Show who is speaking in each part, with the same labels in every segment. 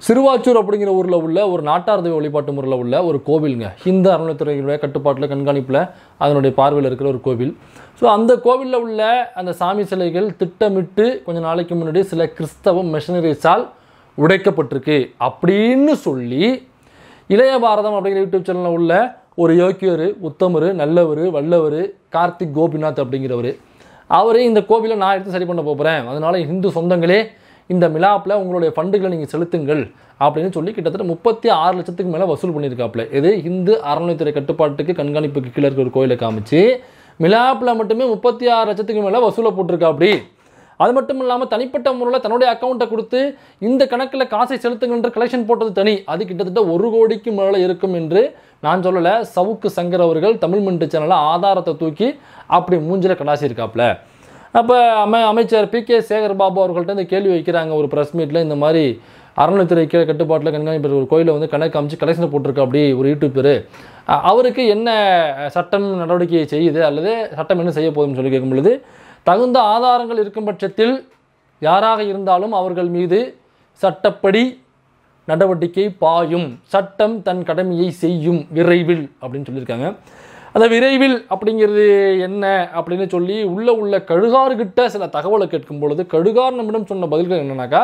Speaker 1: சிறுவாச்சூர் அப்படிங்கிற ஊரில் உள்ள ஒரு நாட்டார் தெய்வ வழிபாட்டு முறையில் உள்ள ஒரு கோவிலுங்க ஹிந்து அறநிலைத்துறையுடைய கட்டுப்பாட்டில் கண்காணிப்பில் அதனுடைய பார்வையில் இருக்கிற ஒரு கோவில் ஸோ அந்த கோவிலில் உள்ள அந்த சாமி சிலைகள் திட்டமிட்டு கொஞ்ச நாளைக்கு முன்னாடி சில கிறிஸ்தவ மிஷனரிஸால் உடைக்கப்பட்டிருக்கு அப்படின்னு சொல்லி இளைய பாரதம் அப்படிங்கிற யூடியூப் சேனலில் உள்ள ஒரு யோக்கியர் உத்தமர் நல்லவர் வல்லவர் கார்த்திக் கோபிநாத் அப்படிங்கிறவர் அவர் இந்த கோவிலை நான் எடுத்து சரி பண்ண போகிறேன் அதனால இந்து சொந்தங்களே இந்த மிலாப்பில் உங்களுடைய ஃபண்டுகளை நீங்கள் செலுத்துங்கள் அப்படின்னு சொல்லி கிட்டத்தட்ட முப்பத்தி ஆறு லட்சத்துக்கு மேலே வசூல் பண்ணியிருக்காப்புல இது இந்து அறநிலைத்துறை கட்டுப்பாட்டுக்கு கண்காணிப்புக்கு கீழே இருக்கிற ஒரு கோயிலை காமிச்சு மிலாப்பில் மட்டுமே முப்பத்தி ஆறு லட்சத்துக்கு மேலே வசூலை போட்டிருக்காப்படி அது மட்டும் இல்லாமல் தனிப்பட்ட முறையில் தன்னுடைய அக்கௌண்ட்டை கொடுத்து இந்த கணக்கில் காசை செலுத்துங்கன்ற கலெக்ஷன் போட்டது தனி அது கிட்டத்தட்ட ஒரு கோடிக்கு மேலே இருக்கும் என்று நான் சொல்லலை சவுக்கு சங்கர் அவர்கள் தமிழ் மின்ட்டு சேனலில் ஆதாரத்தை தூக்கி அப்படி மூஞ்சில கடாசி இருக்காப்புல அப்போ அமை அமைச்சர் பி கே சேகர் பாபு அவர்கள்ட்ட இந்த கேள்வி வைக்கிறாங்க ஒரு ப்ரெஸ் மீட்டில் இந்த மாதிரி அறநிலைத்துறை கீழே கட்டுப்பாட்டில் கண்காணிப்பு ஒரு கோயிலை வந்து கணக்கு அமைச்சு கலெக்ஷன் போட்டிருக்கா அப்படி ஒரு யூடியூபர் அவருக்கு என்ன சட்டம் நடவடிக்கை செய்யுது அல்லது சட்டம் என்ன செய்ய போகுதுன்னு சொல்லி கேட்கும் பொழுது தகுந்த ஆதாரங்கள் இருக்கும் பட்சத்தில் யாராக இருந்தாலும் அவர்கள் மீது சட்டப்படி நடவடிக்கை பாயும் சட்டம் தன் கடமையை செய்யும் விரைவில் அப்படின்னு சொல்லியிருக்காங்க அந்த விரைவில் அப்படிங்கிறது என்ன அப்படின்னு சொல்லி உள்ள உள்ள கழுகார்கிட்ட சில தகவலை கேட்கும் பொழுது கழுகார் நம்மிடம் சொன்ன பதில்கள் என்னன்னாக்கா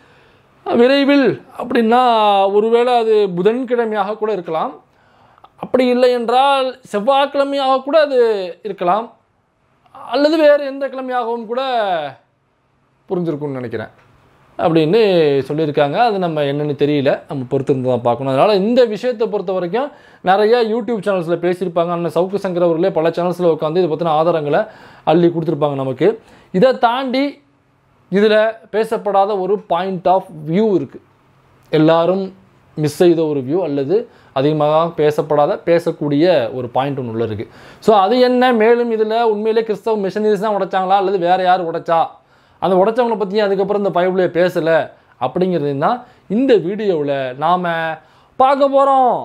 Speaker 1: விரைவில் அப்படின்னா ஒருவேளை அது புதன்கிழமையாக கூட இருக்கலாம் அப்படி இல்லை என்றால் செவ்வாய்க்கிழமையாக கூட அது இருக்கலாம் அல்லது வேறு எந்த கிழமையாகவும் கூட புரிஞ்சிருக்கும்னு நினைக்கிறேன் அப்படின்னு சொல்லியிருக்காங்க அது நம்ம என்னன்னு தெரியல நம்ம பொறுத்திருந்து தான் பார்க்கணும் அதனால் இந்த விஷயத்தை பொறுத்த வரைக்கும் நிறைய யூடியூப் சேனல்ஸில் பேசியிருப்பாங்க அண்ணன் சவுக்கு சங்கர் அவர்களே பல சேனல்ஸில் உட்காந்து இதை பற்றின ஆதாரங்களை அள்ளி கொடுத்துருப்பாங்க நமக்கு இதை தாண்டி இதில் பேசப்படாத ஒரு பாயிண்ட் ஆஃப் வியூ இருக்குது எல்லாரும் மிஸ் செய்த ஒரு வியூ அல்லது அதிகமாக பேசப்படாத பேசக்கூடிய ஒரு பாயிண்ட் ஒன்று உள்ள இருக்குது ஸோ அது என்ன மேலும் இதில் உண்மையிலே கிறிஸ்தவ மிஷனரிஸ் தான் உடைச்சாங்களா அல்லது வேறு யார் உடைச்சா அந்த உடைச்சவங்களை பற்றி அதுக்கப்புறம் இந்த பைபிளே பேசலை அப்படிங்கிறது தான் இந்த வீடியோவில் நாம் பார்க்க போகிறோம்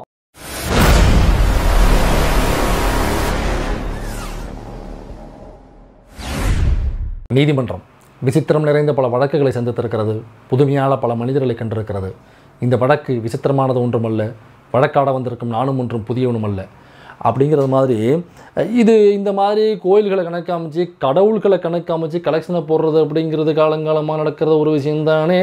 Speaker 1: நீதிமன்றம் விசித்திரம் நிறைந்த பல வழக்குகளை சந்தித்திருக்கிறது புதுமையான பல மனிதர்களை கண்டிருக்கிறது இந்த வழக்கு விசித்திரமானது ஒன்றுமல்ல வழக்காட வந்திருக்கும் நானும் ஒன்றும் புதியவனும் அல்ல அப்படிங்கிறது மாதிரி அஹ், இது இந்த மாதிரி கோயில்களை கணக்கு அமைச்சு கடவுள்களை கணக்கு அமைச்சு கலெக்ஷனை போடுறது அப்படிங்கிறது காலங்காலமாக நடக்கிற ஒரு விஷயம் தானே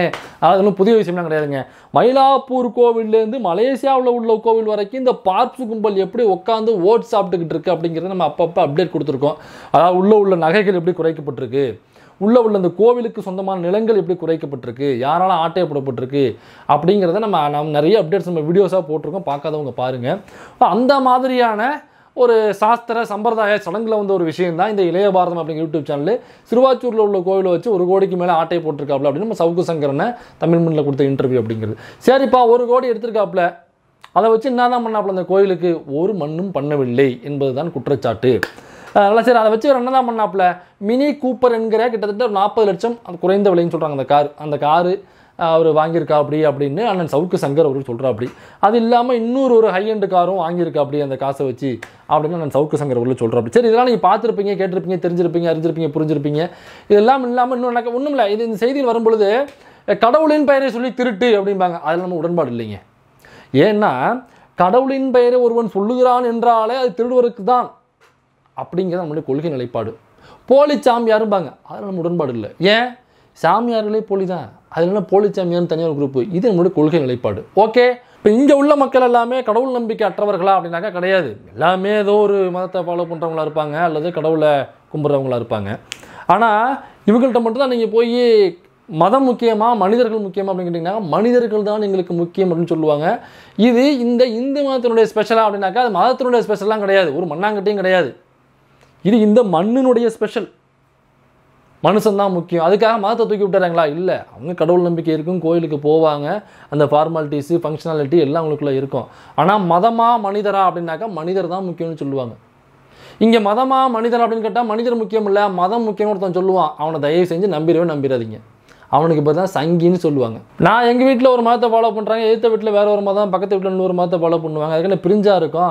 Speaker 1: அது ஒன்றும் புதிய விஷயம்லாம் கிடையாதுங்க மயிலாப்பூர் கோவில்லேருந்து மலேசியாவில் உள்ள கோவில் வரைக்கும் இந்த பார்ப்ஸ் கும்பல் எப்படி உட்காந்து ஓட் சாப்பிட்டுக்கிட்டு இருக்கு அப்படிங்கிறத நம்ம அப்பப்போ அப்டேட் கொடுத்துருக்கோம் அதாவது உள்ள உள்ள நகைகள் எப்படி குறைக்கப்பட்டிருக்கு உள்ள உள்ள இந்த கோவிலுக்கு சொந்தமான நிலங்கள் எப்படி குறைக்கப்பட்டிருக்கு யாரால ஆட்டையப்படப்பட்டிருக்கு அப்படிங்கிறத நம்ம நம்ம நிறைய அப்டேட்ஸ் நம்ம வீடியோஸாக போட்டிருக்கோம் பார்க்காதவங்க பாருங்கள் அந்த மாதிரியான ஒரு சாஸ்திர சம்பிரதாய சடங்குல வந்த ஒரு விஷயம் தான் இந்த இளைய பாரதம் அப்படிங்கிற யூடியூப் சேனல் சிறுவாச்சூரில் உள்ள கோவிலை வச்சு ஒரு கோடிக்கு மேலே ஆட்டை போட்டிருக்காப்ல அப்படின்னு நம்ம சவுக்கு சங்கரனை தமிழ் மண்ணில் கொடுத்த இன்டர்வியூ அப்படிங்கிறது சரிப்பா ஒரு கோடி எடுத்திருக்காப்ல அதை வச்சு என்ன தான் பண்ணாப்புல அந்த கோயிலுக்கு ஒரு மண்ணும் பண்ணவில்லை என்பதுதான் குற்றச்சாட்டு அதனால் சரி அதை வச்சு அவர் என்ன தான் பண்ணாப்புல மினி கூப்பர் என்கிற கிட்டத்தட்ட ஒரு நாற்பது லட்சம் அது குறைந்த விலைன்னு சொல்கிறாங்க அந்த கார் அந்த காரு அவர் வாங்கியிருக்கா அப்படி அப்படின்னு அண்ணன் சவுக்கு சங்கர் அவர்கள் சொல்கிறா அப்படி அது இல்லாமல் இன்னொரு ஒரு ஹை எண்டு காரும் வாங்கியிருக்கா அப்படி அந்த காசை வச்சு அப்படின்னு அண்ணன் சவுக்கு சங்கர் அவர்கள் சொல்கிறா அப்படி சரி இதெல்லாம் நீங்கள் பார்த்துருப்பீங்க கேட்டிருப்பீங்க தெரிஞ்சிருப்பீங்க அறிஞ்சிருப்பீங்க புரிஞ்சிருப்பீங்க இதெல்லாம் இல்லாமல் இன்னும் எனக்கு ஒன்றும் இல்லை இது இந்த செய்தியில் வரும்பொழுது கடவுளின் பெயரை சொல்லி திருட்டு அப்படிம்பாங்க அதில் நம்ம உடன்பாடு இல்லைங்க ஏன்னா கடவுளின் பெயரை ஒருவன் சொல்லுகிறான் என்றாலே அது திருடுவருக்கு தான் அப்படிங்கிறது நம்மளுடைய கொள்கை நிலைப்பாடு போலி சாமியாரும்பாங்க அதில் நம்ம உடன்பாடு இல்லை ஏன் சாமியார்களே போலி தான் அதில் போலி சாமியார்னு தனியார் குரூப் இது நம்மளுடைய கொள்கை நிலைப்பாடு ஓகே இப்போ இங்கே உள்ள மக்கள் எல்லாமே கடவுள் நம்பிக்கை அற்றவர்களா அப்படின்னாக்கா கிடையாது எல்லாமே ஏதோ ஒரு மதத்தை ஃபாலோ பண்ணுறவங்களா இருப்பாங்க அல்லது கடவுளை கும்பிட்றவங்களா இருப்பாங்க ஆனால் இவங்கள்ட்ட மட்டும்தான் நீங்கள் போய் மதம் முக்கியமா மனிதர்கள் முக்கியமா அப்படின்னு கேட்டிங்கன்னா மனிதர்கள் தான் எங்களுக்கு முக்கியம் அப்படின்னு சொல்லுவாங்க இது இந்த இந்து மதத்தினுடைய ஸ்பெஷலா அப்படின்னாக்கா அது மதத்தினுடைய ஸ்பெஷல்லாம் கிடையாது ஒரு மண்ணாங்கட்டியும் கிடையாது இது இந்த மண்ணினுடைய ஸ்பெஷல் மனுஷன் தான் முக்கியம் அதுக்காக மதத்தை தூக்கி விட்டுறாங்களா இல்லை அவங்க கடவுள் நம்பிக்கை இருக்கும் கோயிலுக்கு போவாங்க அந்த ஃபார்மாலிட்டிஸு ஃபங்க்ஷனாலிட்டி எல்லாம் அவங்களுக்குள்ள இருக்கும் ஆனால் மதமா மனிதரா அப்படின்னாக்கா மனிதர் தான் முக்கியம்னு சொல்லுவாங்க இங்கே மதமா மனிதர் அப்படின்னு கேட்டால் மனிதர் முக்கியம் இல்லை மதம் முக்கியம்னு ஒருத்தன் சொல்லுவான் அவனை தயவு செஞ்சு நம்பிடவே நம்பிடாதீங்க அவனுக்கு இப்போ தான் சங்கின்னு சொல்லுவாங்க நான் எங்கள் வீட்டில் ஒரு மதத்தை ஃபாலோ பண்ணுறாங்க எதிர்த்த வீட்டில் வேற ஒரு மதம் பக்கத்து வீட்டில் இன்னொரு மதத்தை ஃபாலோ பண்ணுவாங்க அதுக்கு என்ன பிரிஞ்சா இருக்கும்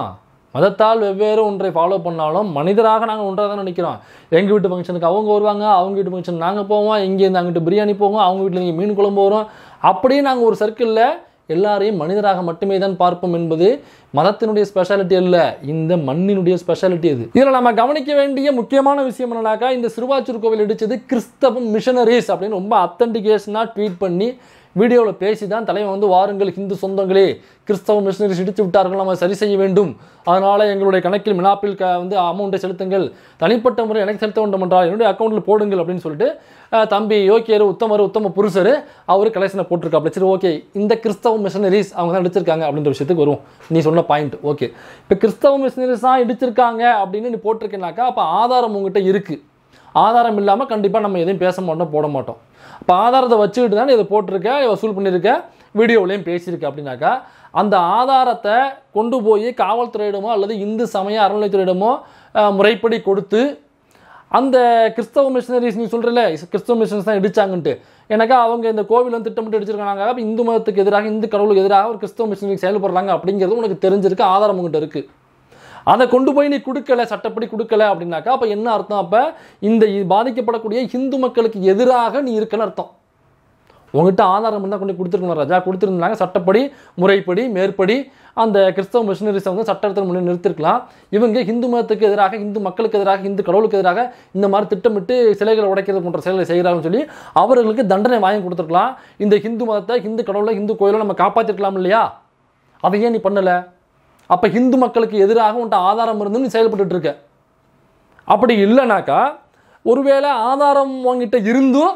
Speaker 1: மதத்தால் வெவ்வேறு ஒன்றை ஃபாலோ பண்ணாலும் மனிதராக நாங்கள் ஒன்றாக தான் நினைக்கிறோம் எங்கள் வீட்டு ஃபங்க்ஷனுக்கு அவங்க வருவாங்க அவங்க வீட்டு ஃபங்க்ஷன் நாங்கள் போவோம் இங்கேருந்து அங்கிட்டு பிரியாணி போவோம் அவங்க வீட்டில் இங்கே மீன் குழம்பு வரும் அப்படியே நாங்கள் ஒரு சர்க்கிளில் எல்லாரையும் மனிதராக மட்டுமே தான் பார்ப்போம் என்பது மதத்தினுடைய ஸ்பெஷாலிட்டி அல்ல இந்த மண்ணினுடைய ஸ்பெஷாலிட்டி அது இதில் நம்ம கவனிக்க வேண்டிய முக்கியமான விஷயம் என்னன்னாக்கா இந்த சிறுவாச்சூர் கோவில் இடிச்சது கிறிஸ்தவம் மிஷனரிஸ் அப்படின்னு ரொம்ப அத்தன்டிகேஷனாக ட்வீட் பண்ணி வீடியோவில் பேசி தான் தலைவன் வந்து வாருங்கள் ஹிந்து சொந்தங்களே கிறிஸ்தவ மிஷனரிஸ் இடித்து விட்டார்கள் நம்ம சரி செய்ய வேண்டும் அதனால் எங்களுடைய கணக்கில் மினாப்பில் க வந்து அமௌண்ட்டை செலுத்துங்கள் தனிப்பட்ட முறை எனக்கு செலுத்த வேண்டும் என்றால் என்னுடைய அக்கௌண்ட்டில் போடுங்கள் அப்படின்னு சொல்லிட்டு அஹ், தம்பி யோக்கியர் உத்தமர் உத்தம புருஷர் அவர் கலெக்ஷனை போட்டிருக்காப்ல சரி ஓகே இந்த கிறிஸ்தவ மிஷனரிஸ் அவங்க தான் இடிச்சிருக்காங்க அப்படின்ற விஷயத்துக்கு வரும் நீ சொன்ன பாயிண்ட் ஓகே இப்போ கிறிஸ்தவ மிஷனரிஸ் தான் இடிச்சிருக்காங்க அப்படின்னு நீ போட்டிருக்கேனாக்கா அப்போ ஆதாரம் உங்ககிட்ட இருக்குது ஆதாரம் இல்லாமல் கண்டிப்பாக நம்ம எதையும் பேச மாட்டோம் போட மாட்டோம் அப்போ ஆதாரத்தை வச்சுக்கிட்டு தான் இதை போட்டிருக்க வசூல் பண்ணியிருக்க வீடியோவிலையும் பேசியிருக்க அப்படின்னாக்கா அந்த ஆதாரத்தை கொண்டு போய் காவல்துறையிடமோ அல்லது இந்து சமய அறநிலைத்துறையிடமோ அஹ், முறைப்படி கொடுத்து அந்த கிறிஸ்தவ மிஷனரிஸ் நீ சொல்கிறல கிறிஸ்தவ மிஷனரிஸ் தான் இடிச்சாங்கன்ட்டு எனக்கா அவங்க இந்த கோவில் வந்து திட்டமிட்டு அடிச்சிருக்காங்க அப்போ இந்து மதத்துக்கு எதிராக இந்து கடவுளுக்கு எதிராக ஒரு கிறிஸ்தவ மிஷனரி செயல்படுறாங்க அப்படிங்கிறது உனக்கு தெரிஞ்சிருக்கு ஆதாரம் உங்ககிட்ட இருக்குது அதை கொண்டு போய் நீ கொடுக்கல சட்டப்படி கொடுக்கல அப்படின்னாக்கா அப்போ என்ன அர்த்தம் அப்போ இந்த இ- பாதிக்கப்படக்கூடிய இந்து மக்களுக்கு எதிராக நீ இருக்கன்னு அர்த்தம் உங்ககிட்ட ஆதாரம் இருந்தால் கொண்டு கொடுத்துருக்கணும் ராஜா கொடுத்துருந்தாங்க சட்டப்படி முறைப்படி மேற்படி அந்த கிறிஸ்தவ மிஷனரிஸை வந்து சட்டத்தில் முன்னே நிறுத்திருக்கலாம் இவங்க இந்து மதத்துக்கு எதிராக இந்து மக்களுக்கு எதிராக இந்து கடவுளுக்கு எதிராக இந்த மாதிரி திட்டமிட்டு சிலைகளை உடைக்கிறது போன்ற செயல்களை செய்கிறாங்கன்னு சொல்லி அவர்களுக்கு தண்டனை வாங்கி கொடுத்துருக்கலாம் இந்த ஹிந்து மதத்தை ஹிந்து கடவுளை ஹிந்து கோயிலை நம்ம காப்பாற்றிருக்கலாம் இல்லையா அதை ஏன் நீ பண்ணலை அப்போ ஹிந்து மக்களுக்கு எதிராக உன்ட்ட ஆதாரம் இருந்து நீ செயல்பட்டுட்டு இருக்க அப்படி இல்லைனாக்கா ஒருவேளை ஆதாரம் உங்ககிட்ட இருந்தும்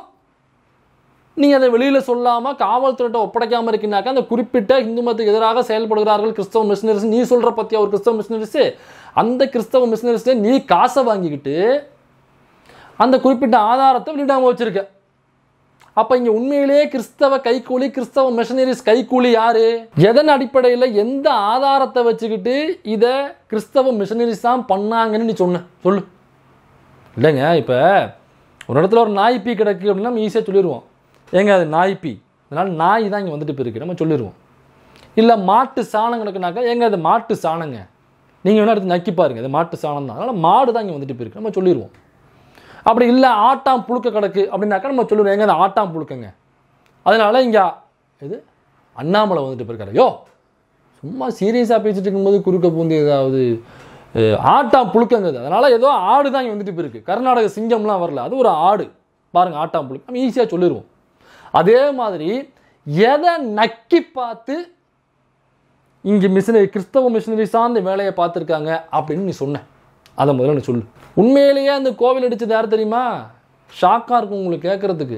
Speaker 1: நீ அதை வெளியில் சொல்லாமல் காவல்துறையிட்ட ஒப்படைக்காமல் இருக்கீங்கனாக்கா அந்த குறிப்பிட்ட இந்து மதத்துக்கு எதிராக செயல்படுகிறார்கள் கிறிஸ்தவ மிஷினரிஸ் நீ சொல்கிற பற்றியா ஒரு கிறிஸ்தவ மிஷினரிஸு அந்த கிறிஸ்தவ மிஷினரிஸ்ல நீ காசை வாங்கிக்கிட்டு அந்த குறிப்பிட்ட ஆதாரத்தை வெளியிடாமல் வச்சிருக்க அப்போ இங்கே உண்மையிலேயே கிறிஸ்தவ கைக்கூலி கிறிஸ்தவ மிஷனரிஸ் கைக்கூலி யாரு எதன் அடிப்படையில் எந்த ஆதாரத்தை வச்சுக்கிட்டு இதை கிறிஸ்தவ மிஷனரிஸ் தான் பண்ணாங்கன்னு நீ சொன்ன சொல்லு இல்லைங்க இப்போ ஒரு இடத்துல ஒரு நாய் பீ கிடக்கு அப்படின்னா நம்ம ஈஸியாக சொல்லிடுவோம் ஏங்க அது நாய் பீ அதனால் நாய் தான் இங்கே வந்துட்டு போயிருக்கு நம்ம சொல்லிடுவோம் இல்லை மாட்டு சாணம் கிடக்குனாக்கா ஏங்க அது மாட்டு சாணங்க நீங்கள் வேணா எடுத்து நக்கி பாருங்க அது மாட்டு சாணம் தான் அதனால் மாடு தான் இங்கே வந்துட்டு போயிருக்கு நம்ம சொல்லிடுவோம் அப்படி இல்லை ஆட்டாம் புழுக்க கிடக்கு அப்படின்னாக்கா நம்ம சொல்லுவோம் எங்க அது ஆட்டாம் புழுக்கங்க அதனால இங்கே இது அண்ணாமலை வந்துட்டு போயிருக்காரு யோ சும்மா சீரியஸாக பேசிட்டு இருக்கும்போது குறுக்க பூந்து ஏதாவது அஹ், ஆட்டாம் புழுக்கங்க அது அதனால ஏதோ ஆடு தான் இங்கே வந்துட்டு போயிருக்கு கர்நாடக சிங்கம்லாம் வரல அது ஒரு ஆடு பாருங்க ஆட்டாம் புழுக்கு நம்ம ஈஸியாக சொல்லிடுவோம் அதே மாதிரி எதை நக்கி பார்த்து இங்கே மிஷினரி கிறிஸ்தவ மிஷினரி சார்ந்த வேலையை பார்த்துருக்காங்க அப்படின்னு நீ சொன்ன அதை முதல்ல நீ சொல்லு உண்மையிலேயே அந்த கோவில் அடிச்சது யார் தெரியுமா ஷாக்காக இருக்கும் உங்களுக்கு கேட்குறதுக்கு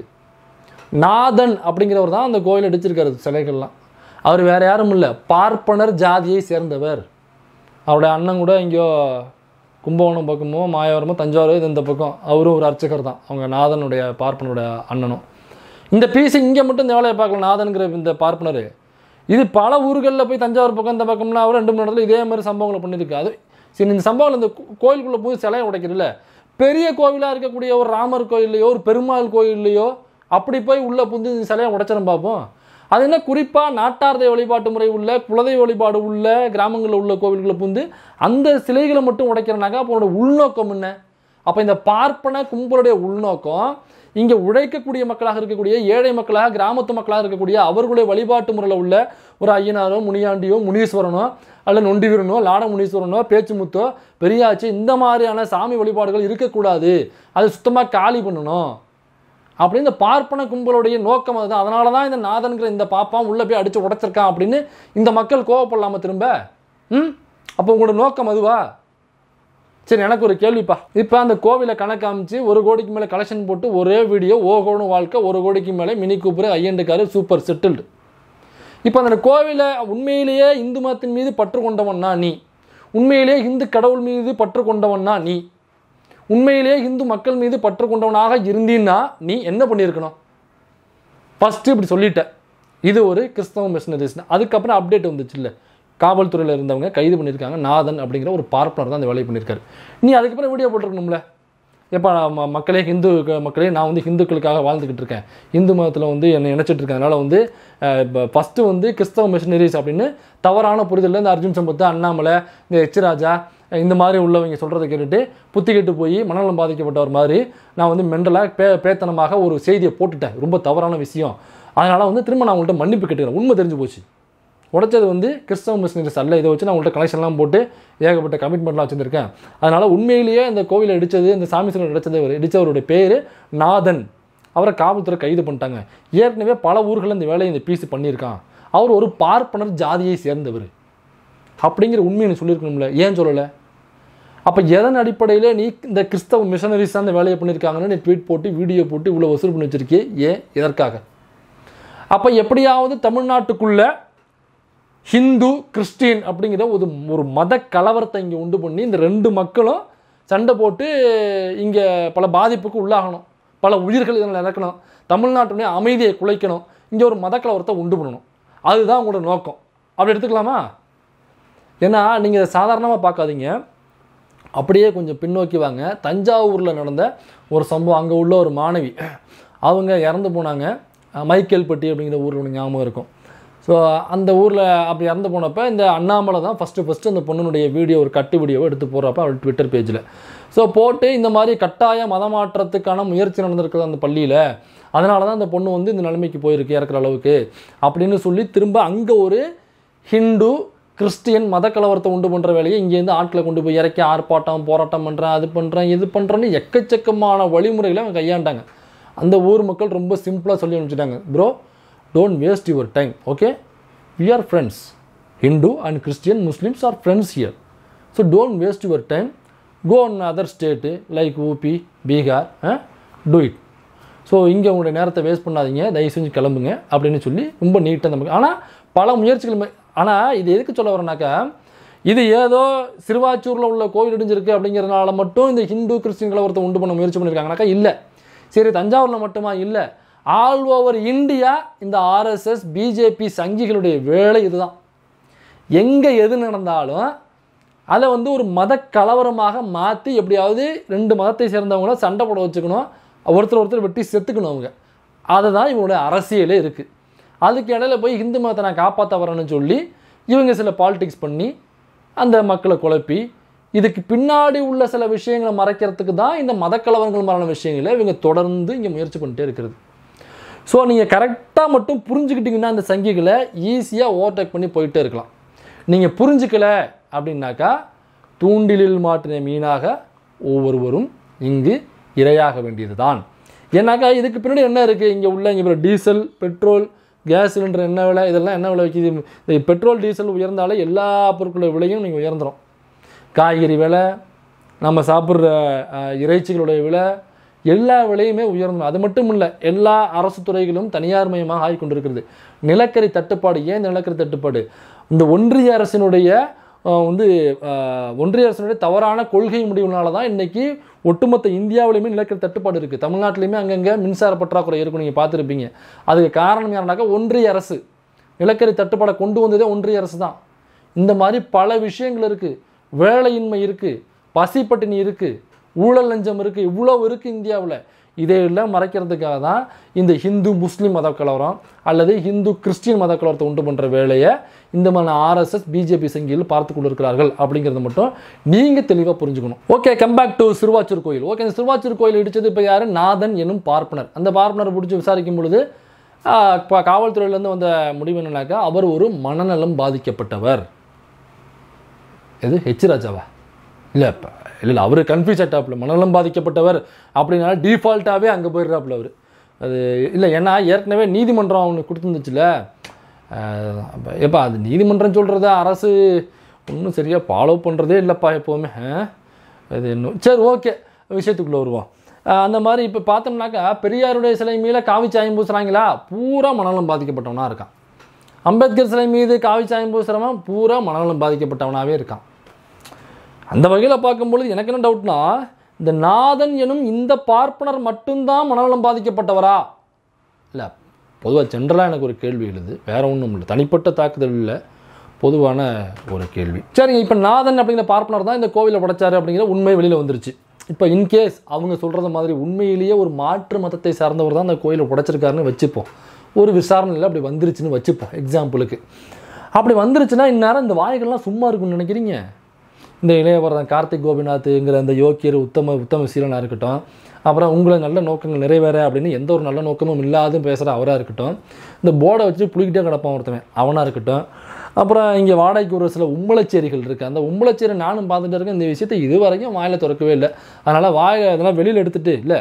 Speaker 1: நாதன் அப்படிங்கிறவர் தான் அந்த கோவில் அடிச்சிருக்காரு சிலைகள்லாம் அவர் வேற யாரும் இல்லை பார்ப்பனர் ஜாதியை சேர்ந்தவர் அவருடைய அண்ணன் கூட எங்கேயோ கும்பகோணம் பக்கமோ மாயவரமோ தஞ்சாவூர் இது இந்த பக்கம் அவரும் ஒரு அர்ச்சகர் தான் அவங்க நாதனுடைய பார்ப்பனருடைய அண்ணனும் இந்த பீஸ் இங்கே மட்டும் இந்த வேலையை பார்க்கல நாதன்கிற இந்த பார்ப்பனர் இது பல ஊர்களில் போய் தஞ்சாவூர் பக்கம் இந்த பக்கம்லாம் அவர் ரெண்டு மூணு இடத்துல இதே மாதிரி சம்பவங்களை பண்ணியிருக்கு அது சரி இந்த சம்பவம் இந்த கோ- கோயிலுக்குள்ள போய் சிலையை உடைக்கிறதுல பெரிய கோவிலாக இருக்கக்கூடிய ஒரு ராமர் கோயில்லையோ ஒரு பெருமாள் கோயில்லையோ அப்படி போய் உள்ளே புந்து இந்த சிலையை உடைச்சிடும் பார்ப்போம் அது என்ன குறிப்பாக நாட்டார்தை வழிபாட்டு முறை உள்ள குலதெய்வ வழிபாடு உள்ள கிராமங்களில் உள்ள கோவில்களை புந்து அந்த சிலைகளை மட்டும் உடைக்கிறனாக்கா அப்போ உன்னோட உள்நோக்கம் என்ன அப்போ இந்த பார்ப்பன கும்பலுடைய உள்நோக்கம் இங்கே உழைக்கக்கூடிய மக்களாக இருக்கக்கூடிய ஏழை மக்களாக கிராமத்து மக்களாக இருக்கக்கூடிய அவர்களுடைய வழிபாட்டு முறையில் உள்ள ஒரு ஐயனாரோ முனியாண்டியோ முனீஸ்வரனோ அல்ல நொண்டிவீரனோ லாட முனீஸ்வரனோ பேச்சுமுத்தோ பெரியாச்சி இந்த மாதிரியான சாமி வழிபாடுகள் இருக்கக்கூடாது அதை சுத்தமாக காலி பண்ணணும் அப்படின்னு இந்த பார்ப்பன கும்பலுடைய நோக்கம் அதுதான் அதனால தான் இந்த நாதன்கிற இந்த பாப்பான் உள்ளே போய் அடித்து உடைச்சிருக்கான் அப்படின்னு இந்த மக்கள் கோவப்படலாமா திரும்ப ம் அப்போ உங்களோட நோக்கம் அதுவா சரி எனக்கு ஒரு கேள்விப்பா இப்போ அந்த கோவிலை கணக்கு அமைச்சு ஒரு கோடிக்கு மேலே கலெக்ஷன் போட்டு ஒரே வீடியோ ஓகோணும் வாழ்க்கை ஒரு கோடிக்கு மேலே மினி கூப்பர் ஐயண்டுக்காரு சூப்பர் செட்டில்டு இப்போ அந்த கோவிலை உண்மையிலேயே இந்து மதத்தின் மீது பற்று கொண்டவன்னா நீ உண்மையிலேயே இந்து கடவுள் மீது பற்று கொண்டவன்னா நீ உண்மையிலேயே இந்து மக்கள் மீது பற்று கொண்டவனாக இருந்தீன்னா நீ என்ன பண்ணியிருக்கணும் ஃபஸ்ட்டு இப்படி சொல்லிட்ட இது ஒரு கிறிஸ்தவ மிஷனரிஸ் அதுக்கப்புறம் அப்டேட் வந்துச்சு இல்லை காவல்துறையில் இருந்தவங்க கைது பண்ணியிருக்காங்க நாதன் அப்படிங்கிற ஒரு பார்ப்பனர் தான் அந்த வேலையை பண்ணியிருக்காரு நீ அதுக்கப்புறம் வீடியோ போட்டிருக்கணும்ல எப்போ ம- மக்களே ஹிந்து க- மக்களே நான் வந்து ஹிந்துக்களுக்காக வாழ்ந்துக்கிட்டு இருக்கேன் இந்து மதத்தில் வந்து என்னை இணைச்சிட்டு இருக்கேன் அதனால் வந்து ஃபஸ்ட்டு வந்து கிறிஸ்தவ மிஷனரிஸ் அப்படின்னு தவறான புரிதலில் இந்த அர்ஜுன் சம்பத்து அண்ணாமலை இந்த எச் ராஜா இந்த மாதிரி உள்ளவங்க சொல்கிறத கேட்டுட்டு புத்தி கெட்டு போய் மனநலம் பாதிக்கப்பட்டவர் மாதிரி நான் வந்து மெண்டலாக பே பேத்தனமாக ஒரு செய்தியை போட்டுட்டேன் ரொம்ப தவறான விஷயம் அதனால் வந்து திரும்ப நான் உங்கள்கிட்ட மன்னிப்பு கேட்டுக்கிறேன் உண்மை தெரிஞ்சு போச்சு உடைச்சது வந்து கிறிஸ்தவ மிஷினரிஸ் அல்ல இதை வச்சு நான் உங்கள்கிட்ட கனெக்ஷன்லாம் போட்டு ஏகப்பட்ட கமிட்மெண்ட்லாம் வச்சுருக்கேன் அதனால் உண்மையிலேயே இந்த கோவிலை இடித்தது இந்த சாமி சிலை இடிச்சது இடித்தவருடைய பேர் நாதன் அவரை காவல்துறை கைது பண்ணிட்டாங்க ஏற்கனவே பல ஊர்களில் இந்த வேலையை இந்த பீஸ் பண்ணியிருக்கான் அவர் ஒரு பார்ப்பனர் ஜாதியை சேர்ந்தவர் அப்படிங்கிற உண்மையை நீ சொல்லியிருக்கணும்ல ஏன் சொல்லலை அப்போ எதன் அடிப்படையில் நீ இந்த கிறிஸ்தவ மிஷனரிஸ் தான் இந்த வேலையை பண்ணியிருக்காங்கன்னு நீ ட்வீட் போட்டு வீடியோ போட்டு இவ்வளோ வசூல் பண்ணி வச்சிருக்கியே ஏன் எதற்காக அப்போ எப்படியாவது தமிழ்நாட்டுக்குள்ள ஹிந்து கிறிஸ்டின் அப்படிங்கிற ஒரு ஒரு மத கலவரத்தை இங்கே உண்டு பண்ணி இந்த ரெண்டு மக்களும் சண்டை போட்டு இங்கே பல பாதிப்புக்கு உள்ளாகணும் பல உயிர்கள் இதனால் இறக்கணும் தமிழ்நாட்டுடைய அமைதியை குலைக்கணும் இங்கே ஒரு மத கலவரத்தை உண்டு பண்ணணும் அதுதான் உங்களோட நோக்கம் அப்படி எடுத்துக்கலாமா ஏன்னா நீங்கள் இதை சாதாரணமாக பார்க்காதீங்க அப்படியே கொஞ்சம் பின்னோக்கி வாங்க தஞ்சாவூரில் நடந்த ஒரு சம்பவம் அங்கே உள்ள ஒரு மாணவி அவங்க இறந்து போனாங்க அஹ் மைக்கேல்பட்டி அப்படிங்கிற ஊரில் ஒன்று ஞாபகம் இருக்கும் ஸோ அந்த ஊரில் அப்படி இறந்து போனப்போ இந்த அண்ணாமலை தான் ஃபஸ்ட்டு ஃபஸ்ட்டு அந்த பொண்ணுடைய வீடியோ ஒரு கட்டு வீடியோவை எடுத்து போடுறப்ப அவள் ட்விட்டர் பேஜில் ஸோ போட்டு இந்த மாதிரி கட்டாய மதமாற்றத்துக்கான முயற்சி நடந்திருக்குது அந்த பள்ளியில் அதனால தான் அந்த பொண்ணு வந்து இந்த நிலைமைக்கு போயிருக்கு இறக்குற அளவுக்கு அப்படின்னு சொல்லி திரும்ப அங்கே ஒரு ஹிந்து கிறிஸ்டியன் மத கலவரத்தை உண்டு பண்ணுற வேலையை இங்கேருந்து ஆட்களை கொண்டு போய் இறக்கி ஆர்ப்பாட்டம் போராட்டம் பண்ணுறேன் அது பண்ணுறேன் இது பண்ணுறேன்னு எக்கச்சக்கமான வழிமுறைகளை அவங்க கையாண்டாங்க அந்த ஊர் மக்கள் ரொம்ப சிம்பிளாக சொல்லி அனுப்பிச்சிட்டாங்க bro don't waste your time okay we are friends Hindu and Christian Muslims are friends here so don't waste your time go on other state like UP Bihar do it so இங்கே உங்களுடைய நேரத்தை வேஸ்ட் பண்ணாதீங்க தயவு செஞ்சு கிளம்புங்க அப்படின்னு சொல்லி ரொம்ப நீட்டாக நமக்கு ஆனால் பல முயற்சிகள் ஆனால் இது எதுக்கு சொல்ல வரேனாக்கா இது ஏதோ சிறுவாச்சூரில் உள்ள கோவில் இடிஞ்சிருக்கு அப்படிங்கிறதுனால மட்டும் இந்த ஹிந்து கிறிஸ்டின் கலவரத்தை உண்டு பண்ண முயற்சி பண்ணியிருக்காங்கனாக்கா இல்லை சரி தஞ்சாவூரில் மட்டுமா இல்லை ஆல் ஓவர் இந்தியா இந்த ஆர்எஸ்எஸ் பிஜேபி சங்கிகளுடைய வேலை இதுதான் எங்கே எது நடந்தாலும் அதை வந்து ஒரு மத கலவரமாக மாற்றி எப்படியாவது ரெண்டு மதத்தை சேர்ந்தவங்கள சண்டை போட வச்சுக்கணும் ஒருத்தர் ஒருத்தர் வெட்டி செத்துக்கணும் அவங்க அதுதான் இவங்களுடைய அரசியலே இருக்குது அதுக்கு இடையில போய் இந்து மதத்தை நான் காப்பாற்ற வரேன்னு சொல்லி இவங்க சில பாலிடிக்ஸ் பண்ணி அந்த மக்களை குழப்பி இதுக்கு பின்னாடி உள்ள சில விஷயங்களை மறைக்கிறதுக்கு தான் இந்த மத கலவரங்கள் மாதிரியான விஷயங்களை இவங்க தொடர்ந்து இங்கே முயற்சி பண்ணிட்டே இருக்கிறது ஸோ நீங்கள் கரெக்டாக மட்டும் புரிஞ்சுக்கிட்டிங்கன்னா அந்த சங்கிகளை ஈஸியாக ஓவர்டேக் பண்ணி போயிட்டே இருக்கலாம் நீங்கள் புரிஞ்சுக்கல அப்படின்னாக்கா தூண்டிலில் மாட்டின மீனாக ஒவ்வொருவரும் இங்கு இரையாக வேண்டியது தான் ஏன்னாக்கா இதுக்கு பின்னாடி என்ன இருக்குது இங்கே உள்ள இங்கே இப்போ டீசல் பெட்ரோல் கேஸ் சிலிண்டர் என்ன விலை இதெல்லாம் என்ன விலை வைக்கிது இந்த பெட்ரோல் டீசல் உயர்ந்தாலே எல்லா பொருட்களோட விலையும் நீங்கள் உயர்ந்துடும் காய்கறி விலை நம்ம சாப்பிட்ற அஹ், இறைச்சிகளுடைய விலை எல்லா விலையுமே உயர்ந்து அது மட்டும் இல்லை எல்லா அரசு துறைகளும் தனியார் மயமாக ஆகிக் கொண்டிருக்கிறது நிலக்கரி தட்டுப்பாடு ஏன் இந்த நிலக்கரி தட்டுப்பாடு இந்த ஒன்றிய அரசினுடைய அஹ், வந்து அஹ், ஒன்றிய அரசினுடைய தவறான கொள்கை முடிவுனால தான் இன்னைக்கு ஒட்டுமொத்த இந்தியாவிலையுமே நிலக்கரி தட்டுப்பாடு இருக்குது தமிழ்நாட்டிலையுமே அங்கங்கே மின்சார பற்றாக்குறை இருக்கும் நீங்கள் பார்த்துருப்பீங்க அதுக்கு காரணம் யாருனாக்கா ஒன்றிய அரசு நிலக்கரி தட்டுப்பாடை கொண்டு வந்ததே ஒன்றிய அரசு தான் இந்த மாதிரி பல விஷயங்கள் இருக்குது வேலையின்மை இருக்குது பசிப்பட்டினி இருக்குது ஊழல் லஞ்சம் இருக்குது இவ்வளோ இருக்குது இந்தியாவில் இதையெல்லாம் மறைக்கிறதுக்காக தான் இந்த ஹிந்து முஸ்லீம் மத கலவரம் அல்லது ஹிந்து கிறிஸ்டியன் மத கலவரத்தை உண்டு பண்ணுற வேலையை இந்த மாதிரி ஆர்எஸ்எஸ் பிஜேபி சங்கியில் பார்த்து கொண்டிருக்கிறார்கள் அப்படிங்கிறத மட்டும் நீங்கள் தெளிவாக புரிஞ்சுக்கணும் okay come back to Siruvachur கோயில் ஓகே இந்த சிறுவாச்சூர் கோயில் இடிச்சது இப்போ யார் நாதன் எனும் பார்ப்பனர் அந்த பார்ப்பனரை பிடிச்சி விசாரிக்கும் பொழுது ஆஹ், ப- காவல்துறையிலேருந்து வந்த முடிவு என்னன்னாக்கா அவர் ஒரு மனநலம் பாதிக்கப்பட்டவர் எது ஹெச் ராஜாவா இல்லை இப்போ இல்லை இல்லை அவர் கன்ஃபியூஸ் ஆகிட்டாப்புல மனநலம் பாதிக்கப்பட்டவர் அப்படின்னா டிஃபால்ட்டாகவே அங்கே போயிடுறாப்புல அவர் அது இல்லை ஏன்னா ஏற்கனவே நீதிமன்றம் அவனுக்கு கொடுத்துருந்துச்சுல எப்பா அது நீதிமன்றம் சொல்கிறத அரசு ஒன்றும் சரியாக ஃபாலோ பண்ணுறதே இல்லைப்பா எப்போவுமே ஆ? அது இன்னும் சரி ஓகே விஷயத்துக்குள்ளே வருவோம் ஆஹ் அந்த மாதிரி இப்போ பார்த்தோம்னாக்கா பெரியாருடைய சிலை மீது காவி சாயம் பூசுகிறாங்களா பூரா மனநலம் பாதிக்கப்பட்டவனாக இருக்கான் அம்பேத்கர் சிலை மீது காவி சாயம் பூசுகிறவன் பூரா மனநலம் பாதிக்கப்பட்டவனாகவே இருக்கான் அந்த வகையில் பார்க்கும்பொழுது எனக்கு என்ன டவுட்னா இந்த நாதன் எனும் இந்த பார்ப்பனர் மட்டும்தான் மனநலம் பாதிக்கப்பட்டவரா இல்லை பொதுவாக ஜென்ரலாக எனக்கு ஒரு கேள்வி எழுது வேற ஒன்றும் இல்லை தனிப்பட்ட தாக்குதல் இல்லை பொதுவான ஒரு கேள்வி சரிங்க இப்போ நாதன் அப்படிங்கிற பார்ப்பனர் தான் இந்த கோவிலை படைச்சாரு அப்படிங்கிற உண்மை வெளியில் வந்துருச்சு இப்போ இன்கேஸ் அவங்க சொல்கிறது மாதிரி உண்மையிலேயே ஒரு மாற்று மதத்தை சார்ந்தவர் தான் அந்த கோயிலை உடைச்சிருக்காருன்னு வச்சுப்போம் ஒரு விசாரணையில் அப்படி வந்துருச்சுன்னு வச்சுப்போம் எக்ஸாம்பிளுக்கு அப்படி வந்துருச்சுன்னா இந்நேரம் இந்த வாய்கள்லாம் சும்மா இருக்கும்னு நினைக்கிறீங்க இந்த இளையவரதன் கார்த்திக் கோபிநாத்துங்கிற அந்த யோக்கியர் உத்தம உத்தம சீலனாக இருக்கட்டும் அப்புறம் உங்களை நல்ல நோக்கங்கள் நிறைவேற அப்படின்னு எந்த ஒரு நல்ல நோக்கமும் இல்லாத பேசுகிற அவராக இருக்கட்டும் இந்த போர்டை வச்சு புளிக்கிட்டே கிடப்பான் ஒருத்தவன் அவனாக இருக்கட்டும் அப்புறம் இங்கே வாடகைக்கு ஒரு சில உம்பளச்சேரிகள் இருக்குது அந்த உம்பளச்சேரி நானும் பார்த்துட்டு இருக்கேன் இந்த விஷயத்தை இது வரைக்கும் வாயில் திறக்கவே இல்லை அதனால் வாயை அதெல்லாம் வெளியில் எடுத்துட்டு இல்லை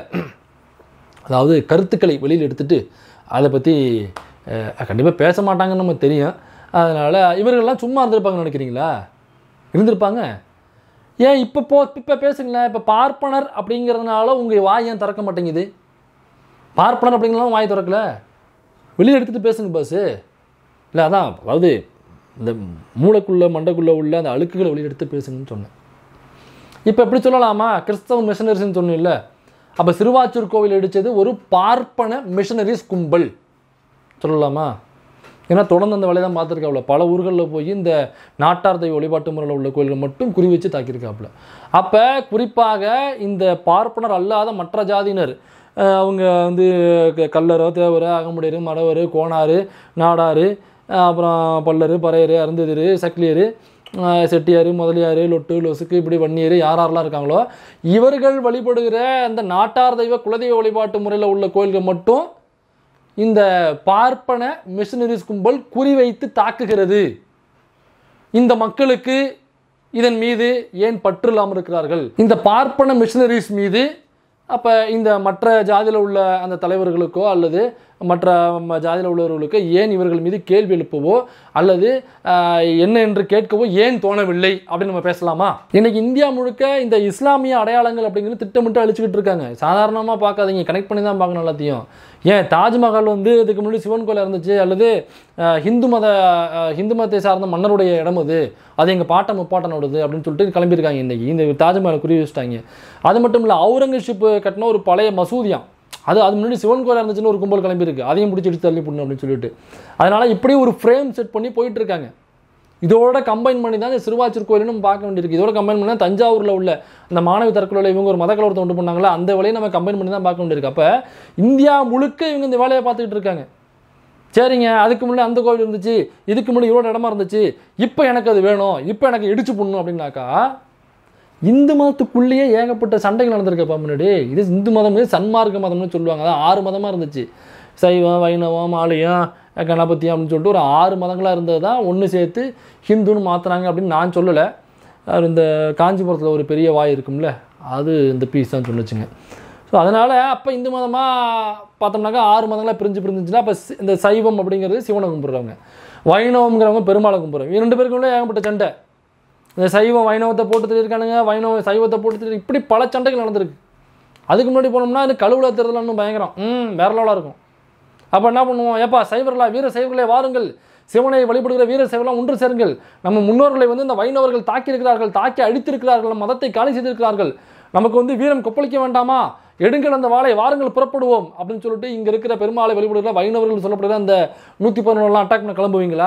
Speaker 1: அதாவது கருத்துக்களை வெளியில் எடுத்துட்டு அதை பற்றி கண்டிப்பாக பேச மாட்டாங்கன்னு நம்ம தெரியும் அதனால் இவர்கள்லாம் சும்மா இருந்திருப்பாங்கன்னு நினைக்கிறீங்களா இருந்திருப்பாங்க ஏன் இப்போ போ இப்போ பேசுங்களேன் இப்போ பார்ப்பனர் அப்படிங்கிறதுனால உங்கள் வாய் ஏன் திறக்க மாட்டேங்குது பார்ப்பனர் அப்படிங்கிறலாம் வாய் திறக்கல வெளியில் எடுத்துகிட்டு பேசுங்க பாஸு இல்லை அதான் அதாவது இந்த மூளைக்குள்ளே மண்டைக்குள்ளே உள்ள அந்த அழுக்குகளை வெளியில் எடுத்து பேசுங்கன்னு சொன்னேன் இப்போ எப்படி சொல்லலாமா கிறிஸ்தவ மிஷனரிஸ்ன்னு சொன்னீங்கல்ல அப்போ சிறுவாச்சூர் கோவில் இடித்தது ஒரு பார்ப்பன மிஷனரிஸ் கும்பல் சொல்லலாமா ஏன்னா தொடர்ந்து அந்த வேலையை தான் பார்த்துருக்காப்புல பல ஊர்களில் போய் இந்த நாட்டார் தெய்வ வழிபாட்டு முறையில் உள்ள கோயில்கள் மட்டும் குறி வச்சு தாக்கியிருக்காப்புல அப்போ குறிப்பாக இந்த பார்ப்பனர் அல்லாத மற்ற ஜாதியினர் அஹ் அவங்க வந்து க- கல்லரோ தேவரோ அகமுடையர் மடவர் கோணார் நாடார் அஹ் அப்புறம் பல்லர் பறையர் அருந்ததிர் சக்கிலியர் அஹ் செட்டியார் முதலியார் லொட்டு லொசுக்கு இப்படி வன்னியர் யார் யாரெல்லாம் இருக்காங்களோ இவர்கள் வழிபடுகிற அந்த நாட்டார் தெய்வ குலதெய்வ வழிபாட்டு முறையில் உள்ள கோயில்கள் மட்டும் இந்த பார்ப்பன மிஷனரிஸ் கும்பல் குறிவைத்து தாக்குகிறது இந்த மக்களுக்கு இதன் மீது ஏன் பற்று இல்லாமல் இருக்கிறார்கள் இந்த பார்ப்பன மிஷனரிஸ் மீது அப்போ இந்த மற்ற ஜாதியில் உள்ள அந்த தலைவர்களுக்கோ அல்லது மற்ற ம- ஜாதியில் உள்ளவர்களுக்கோ ஏன் இவர்கள் மீது கேள்வி எழுப்பவோ அல்லது ஆஹ், என்ன என்று கேட்கவோ ஏன் தோணவில்லை அப்படின்னு நம்ம பேசலாமா இன்னைக்கு இந்தியா முழுக்க இந்த இஸ்லாமிய அடையாளங்கள் அப்படிங்கிறது திட்டமிட்டு அழிச்சுக்கிட்டு இருக்காங்க சாதாரணமாக பார்க்காதீங்க கனெக்ட் பண்ணி தான் பார்க்கணும் எல்லாத்தையும் ஏன் தாஜ்மஹால் வந்து இதுக்கு முன்னாடி சிவன் கோயில் இருந்துச்சு அல்லது அஹ், ஹிந்து மத அஹ், ஹிந்து மதத்தை சார்ந்த மன்னருடைய இடம் அது அது எங்கள் பாட்டன் முப்பாட்டனோடது அப்படின்னு சொல்லிட்டு கிளம்பியிருக்காங்க இன்னைக்கு இந்த தாஜ்மஹால் குறி வச்சுட்டாங்க அது மட்டும் இல்லை அவுரங்கசீப் கட்டின ஒரு பழைய மசூதியாம் அது அது முன்னாடி சிவன் கோயில் இருந்துச்சுன்னு ஒரு கும்பல் கிளம்பியிருக்கு அதையும் பிடிச்சி எடுத்து தள்ளி போடணும் அப்படின்னு சொல்லிட்டு அதனால இப்படி ஒரு ஃப்ரேம் செட் பண்ணி போயிட்டு இருக்காங்க இதோட கம்பைன் பண்ணி தான் இந்த சிறுவாச்சூர் கோயிலும் நம்ம பார்க்க வேண்டியிருக்கு இதோட கம்பைன் பண்ணி தான் தஞ்சாவூரில் உள்ள அந்த மாணவி தற்கொலை இவங்க ஒரு மத கலவரத்தை உண்டு பண்ணாங்களா அந்த வேலையை நம்ம கம்பைன் பண்ணி தான் பார்க்க வேண்டியிருக்கு அப்போ இந்தியா முழுக்க இவங்க இந்த வேலையை பார்த்துக்கிட்டு இருக்காங்க சரிங்க அதுக்கு முன்னாடி அந்த கோவில் இருந்துச்சு இதுக்கு முன்னாடி இவ்வளோ இடமா இருந்துச்சு இப்போ எனக்கு அது வேணும் இப்போ எனக்கு இடிச்சு போடணும் அப்படின்னாக்கா இந்து மதத்துக்குள்ளேயே ஏகப்பட்ட சண்டைகள் நடந்திருக்கப்பா முன்னாடி இது இந்து மதம் இது சன்மார்க்க மதம்னு சொல்லுவாங்க அதான் ஆறு மதமாக இருந்துச்சு சைவம் வைணவம் ஆலயம் கணபதி அப்படின்னு சொல்லிட்டு ஒரு ஆறு மதங்களாக இருந்தது தான் ஒன்று சேர்த்து ஹிந்துன்னு மாற்றுறாங்க அப்படின்னு நான் சொல்லலை அது இந்த காஞ்சிபுரத்தில் ஒரு பெரிய வாய் இருக்கும்ல அது இந்த பீஸ் தான் சொல்லுச்சுங்க ஸோ அதனால் அப்போ இந்து மதமாக பார்த்தோம்னாக்கா ஆறு மதங்களாக பிரிஞ்சு பிரிஞ்சுச்சுன்னா அப்போ சி- இந்த சைவம் அப்படிங்கிறது சிவனை கும்பிட்றவங்க வைணவங்கிறவங்க பெருமாளை கும்பிட்றவங்க இரண்டு பேருக்குள்ளே ஏகப்பட்ட சண்டை இந்த சைவம் வைணவத்தை போட்டு திரியிருக்கானுங்க வைணவ சைவத்தை போட்டு திரி இப்படி பல சண்டைகள் நடந்திருக்கு அதுக்கு முன்னாடி போனோம்னா இந்த கழுவுல தேர்தல் இன்னும் பயங்கரம் ம் வேற லெவலாக இருக்கும் அப்போ என்ன பண்ணுவோம் ஏப்பா சைவர்களா வீர சைவர்களே வாருங்கள் சிவனை வழிபடுகிற வீர சைவலாம் ஒன்று சேருங்கள் நம்ம முன்னோர்களை வந்து இந்த வைணவர்கள் தாக்கியிருக்கிறார்கள் தாக்கி அழித்திருக்கிறார்கள் மதத்தை காலி செய்திருக்கிறார்கள் நமக்கு வந்து வீரம் கொப்பளிக்க வேண்டாமா எடுங்கள் அந்த வாளை வாருங்கள் புறப்படுவோம் அப்படின்னு சொல்லிட்டு இங்கே இருக்கிற பெருமாளை வழிபடுகிற வைணவர்கள் சொல்லப்படுகிற அந்த நூற்றி பதினொன்றுலாம் அட்டாக் பண்ண கிளம்புவீங்களா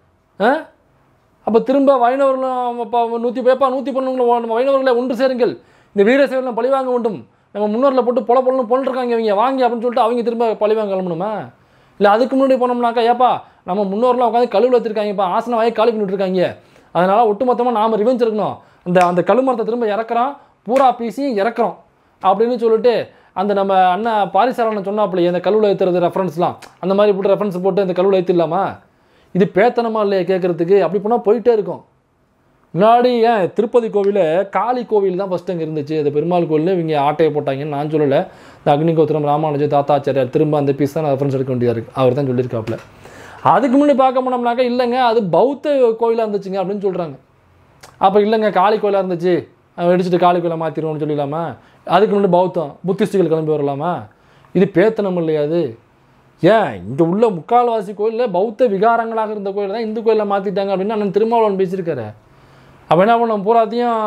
Speaker 1: ஆ அப்போ திரும்ப வைணவர்களும் இப்போ நூற்றி பேப்பா நூற்றி பன்னெண்டு வைணவர்களை ஒன்று சேருங்கள் இந்த வீர சேவலம் பழிவாங்க வேண்டும் நம்ம முன்னோரில் போட்டு பொல பொலன்னு பொண்ணுருக்காங்க இவங்க வாங்கி அப்படின்னு சொல்லிட்டு அவங்க திரும்ப பழிவாங்க கிளம்பணுமா இல்லை அதுக்கு முன்னாடி போனோம்னாக்கா ஏப்பா நம்ம முன்னோர்லாம் உட்காந்து கழுவில் வச்சிருக்காங்கப்பா ஆசனம் வாங்கி காலி பண்ணிட்டு இருக்காங்க அதனால் ஒட்டுமொத்தமாக நாம் ரிவெஞ்ச் இருக்கணும் அந்த அந்த கழுமரத்தை திரும்ப இறக்குறோம் பூரா பீசியும் இறக்குறோம் அப்படின்னு சொல்லிட்டு அந்த நம்ம அண்ணன் பாரிசாரன் சொன்னாப்புலையே அந்த கழுவில் ஏற்றுறது ரெஃபரன்ஸ்லாம் அந்த மாதிரி போட்டு ரெஃபரன்ஸ் போட்டு அந்த கழுவில் ஏற்றிடலாமா இது பேத்தனமா இல்லையா கேட்குறதுக்கு அப்படி போனால் போயிட்டே இருக்கும் முன்னாடி ஏன் திருப்பதி கோவிலில் காளி கோவில் தான் ஃபஸ்ட்டு அங்கே இருந்துச்சு அந்த பெருமாள் கோவில் இவங்க ஆட்டையை போட்டாங்கன்னு நான் சொல்லலை இந்த அக்னிகோத்திரம் ராமானுஜ தாத்தாச்சாரியார் திரும்ப அந்த பீஸ் தான் ரெஃபரன்ஸ் எடுக்க வேண்டியதாக இருக்குது அவர் தான் சொல்லியிருக்காப்புல அதுக்கு முன்னாடி பார்க்க போனோம்னாக்கா இல்லைங்க அது பௌத்த கோயிலாக இருந்துச்சுங்க அப்படின்னு சொல்கிறாங்க அப்போ இல்லைங்க காளி கோயிலாக இருந்துச்சு அவன் வெடிச்சிட்டு காளி கோயிலை மாற்றிடுவோம்னு சொல்லிடலாமா அதுக்கு முன்னாடி பௌத்தம் புத்திஸ்டுகள் கிளம்பி வரலாமா இது பேத்தனம் இல்லையா அது ஏன் இங்கே உள்ள முக்கால்வாசி கோயிலில் பௌத்த விகாரங்களாக இருந்த கோயில் தான் இந்து கோயிலை மாற்றிட்டாங்க அப்படின்னு அண்ணன் திருமாவளவன் பேசியிருக்காரு அப்போ என்ன பண்ணோம் பூராத்தையும்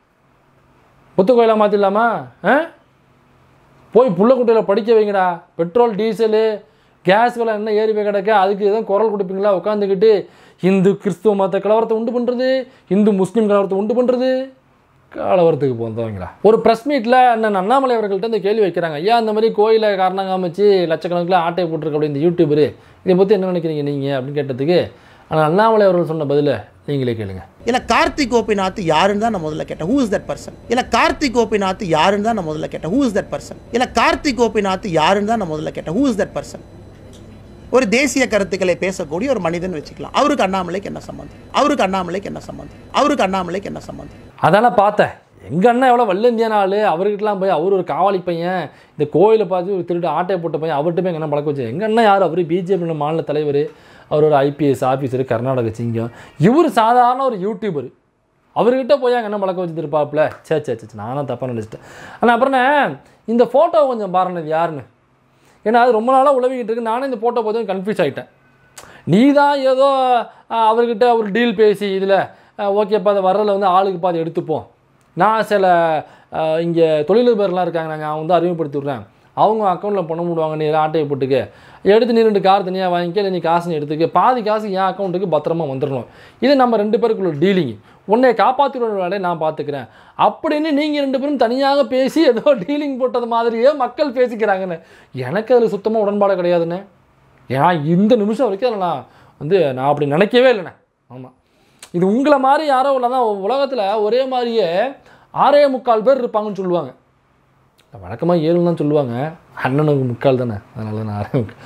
Speaker 1: புத்த கோயிலாக மாற்றிடலாமா ஆ போய் புள்ளக்குட்டையில் படிக்க வைங்கடா பெட்ரோல் டீசலு கேஸ் விலை என்ன ஏறி போய் கிடக்க அதுக்கு எதுவும் குரல் கொடுப்பீங்களா உட்காந்துக்கிட்டு இந்து கிறிஸ்துவ மத கலவரத்தை உண்டு பண்ணுறது இந்து முஸ்லீம் கலவரத்தை உண்டு பண்ணுறது கலவரத்துக்கு போந்தவங்களா ஒரு ப்ரெஸ் மீட்டில் அண்ணன் அண்ணாமலை அவர்கள்ட்ட இந்த கேள்வி வைக்கிறாங்க ஐயா இந்த மாதிரி கோயிலை காரணம் காமிச்சு லட்சக்கணக்கில் ஆட்டையை போட்டிருக்க அப்படி இந்த யூடியூபரு இதை பற்றி என்ன நினைக்கிறீங்க நீங்கள் அப்படின்னு கேட்டதுக்கு ஆனால் அண்ணாமலை அவர்கள் சொன்ன பதிலை நீங்களே கேளுங்க
Speaker 2: இல்ல கார்த்திக் கோபிநாத் யாருன்னு தான் நான் முதல்ல கேட்டேன் ஹூ இஸ் தட் பர்சன் இல்ல கார்த்திக் கோபிநாத் யாருன்னு தான் நான் முதல்ல கேட்டேன் ஹூ இஸ் தட் பர்சன் இல்ல கார்த்திக் கோபிநாத் யாருன்னு தான் நான் முதல்ல கேட்டேன் ஹூ இஸ் தட் பர்சன் ஒரு தேசிய கருத்துக்களை பேசக்கூடிய ஒரு மனிதன் வச்சுக்கலாம் அவருக்கு அண்ணாமலைக்கு என்ன சம்பந்தம் அவருக்கு அண்ணாமலைக்கு என்ன சம்பந்தம் அவருக்கு அண்ணாமலைக்கு என்ன சம்பந்தம்
Speaker 1: அதானே பார்த்தேன் எங்கள் அண்ணன் எவ்வளோ வல்லந்தியான ஆள் அவர்கிட்டலாம் போய் அவர் ஒரு காவாலி பையன் இந்த கோயிலை பார்த்து ஒரு திருட்டு ஆட்டையை போட்ட பையன் அவர்கிட்ட போய் எங்கள் அண்ணன் பழக்க வச்சு எங்கள் அண்ணன் யார் அவர் பிஜேபி மாநில தலைவர் அவர் ஒரு ஐபிஎஸ் ஆஃபீஸர் கர்நாடக சிங்கம் இவர் சாதாரண ஒரு யூடியூபர் அவர்கிட்ட போய் எங்கள் அண்ணன் பழக்க வச்சுட்டு இருப்பாப்புல சே சே சே நானும் தப்பாக நினச்சிட்டேன் ஆனால் அப்புறம்ண்ணே இந்த ஃபோட்டோ கொஞ்சம் பாருங்க இது யாருன்னு ஏன்னா அது ரொம்ப நாளாக உழவிக்கிட்டு இருக்கு நானே இந்த ஃபோட்டோ பார்த்து கன்ஃபியூஸ் ஆகிட்டேன் நீ தான் ஏதோ அஹ், அவர்கிட்ட ஒரு டீல் பேசி இதில் ஓகேப்பா அதை வர்றதில் வந்து ஆளுக்கு பாதி எடுத்துப்போம் நான் சில இங்கே தொழிலதிபர்லாம் இருக்காங்க நாங்கள் வந்து அறிமுகப்படுத்தி விட்றேன் அவங்க அக்கௌண்ட்டில் பணம் போடுவாங்க நீ ஆட்டையை போட்டுக்க எடுத்து நீ ரெண்டு கார் தனியாக வாங்கிக்க இல்லை நீ காசு நீ எடுத்துக்க பாதி காசு என் அக்கௌண்ட்டுக்கு பத்திரமா வந்துடணும் இது நம்ம ரெண்டு பேருக்குள்ள டீலிங் உன்னை காப்பாற்றிடுற வேலையை நான் பார்த்துக்கிறேன் அப்படின்னு நீங்கள் ரெண்டு பேரும் தனியாக பேசி ஏதோ டீலிங் போட்டது மாதிரியே மக்கள் பேசிக்கிறாங்கன்னு எனக்கு அதில் சுத்தமாக உடன்பாடு கிடையாதுண்ணே ஏன்னா இந்த நிமிஷம் வரைக்கும் அதில் நான் வந்து நான் அப்படி நினைக்கவே இல்லைண்ணே ஆமாம் இது உங்களை மாதிரி யாரோ இல்லை தான் உலகத்தில் ஒரே மாதிரியே ஆறே முக்கால் பேர் இருப்பாங்கன்னு சொல்லுவாங்க வழக்கமாக ஏழுன்னு தான் சொல்லுவாங்க அண்ணனுக்கு முக்கால் தானே அதனால நான் ஆறே முக்கால்